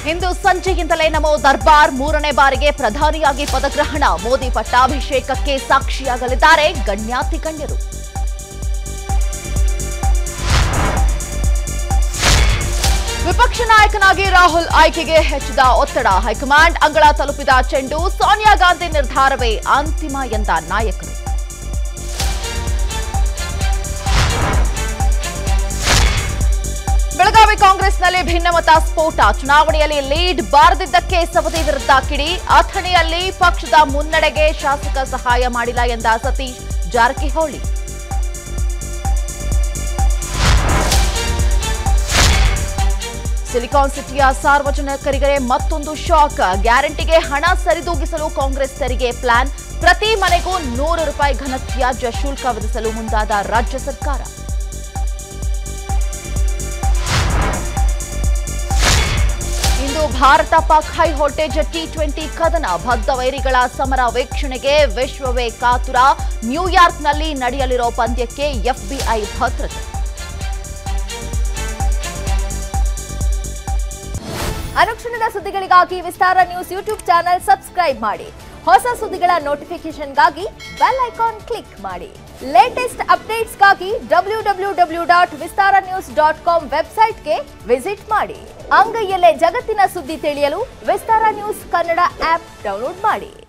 ಇಂದು ಸಂಜೆಯಿಂದಲೇ ನಮೋ ದರ್ಬಾರ್ ಮೂರನೇ ಬಾರಿಗೆ ಪ್ರಧಾನಿಯಾಗಿ ಪದಗ್ರಹಣ ಮೋದಿ ಪಟ್ಟಾಭಿಷೇಕಕ್ಕೆ ಸಾಕ್ಷಿಯಾಗಲಿದ್ದಾರೆ ಗಣ್ಯಾತಿ ಗಣ್ಯರು ವಿಪಕ್ಷ ನಾಯಕನಾಗಿ ರಾಹುಲ್ ಆಯ್ಕೆಗೆ ಹೆಚ್ಚಿದ ಒತ್ತಡ ಹೈಕಮಾಂಡ್ ಅಂಗಳ ತಲುಪಿದ ಚೆಂಡು ಸೋನಿಯಾ ಗಾಂಧಿ ನಿರ್ಧಾರವೇ ಅಂತಿಮ ಎಂದ ನಾಯಕರು ಬೆಳಗಾವಿ ಕಾಂಗ್ರೆಸ್ನಲ್ಲಿ ಭಿನ್ನಮತ ಸ್ಫೋಟ ಚುನಾವಣೆಯಲ್ಲಿ ಲೀಡ್ ಬಾರದಿದ್ದಕ್ಕೆ ಸವದಿ ವಿರುದ್ಧ ಕಿಡಿ ಅಥಣಿಯಲ್ಲಿ ಪಕ್ಷದ ಮುನ್ನಡೆಗೆ ಶಾಸಕ ಸಹಾಯ ಮಾಡಿಲ್ಲ ಎಂದ ಸತೀಶ್ ಜಾರಕಿಹೊಳಿ ಸಿಲಿಕಾನ್ ಸಿಟಿಯ ಸಾರ್ವಜನಿಕರಿಗೆ ಮತ್ತೊಂದು ಶಾಕ್ ಗ್ಯಾರಂಟಿಗೆ ಹಣ ಸರಿದೂಗಿಸಲು ಕಾಂಗ್ರೆಸ್ ತೆರಿಗೆ ಪ್ಲಾನ್ ಪ್ರತಿ ಮನೆಗೂ ನೂರು ರೂಪಾಯಿ ಘನತ್ಯಾಜ್ಯ ಶುಲ್ಕ ವಿಧಿಸಲು ಮುಂದಾದ ರಾಜ್ಯ ಸರ್ಕಾರ ಇಂದು Bharat Pak high voltage T twenty ಕದನ ಬದ್ಧ ವೈರಿಗಳ ಸಮರ ವೀಕ್ಷಣೆಗೆ ವಿಶ್ವವೇ ಕಾತುರ ನ್ಯೂಯಾರ್ಕ್ನಲ್ಲಿ ನಡೆಯಲಿರೋ ಪಂದ್ಯಕ್ಕೆ ಎಫ್ಬಿಐ ಭದ್ರತೆ ಅನುಕ್ಷಣದ ಸುದ್ದಿಗಳಿಗಾಗಿ Vistara news YouTube channel subscribe ಮಾಡಿ ಹೊಸ ಸುದ್ದಿಗಳ ನೋಟಿಫಿಕೇಶನ್ಗಾಗಿ ಬೆಲ್ ಐಕಾನ್ ಕ್ಲಿಕ್ ಮಾಡಿ ಲೇಟೆಸ್ಟ್ ಅಪ್ಡೇಟ್ಸ್ಗಾಗಿ W W W dot Vistara news dot com ವೆಬ್ಸೈಟ್ಗೆ ವಿಸಿಟ್ ಮಾಡಿ ಅಂಗೈಯಲ್ಲೇ ಜಗತ್ತಿನ ಸುದ್ದಿ ತಿಳಿಯಲು Vistara news Kannada app download ಮಾಡಿ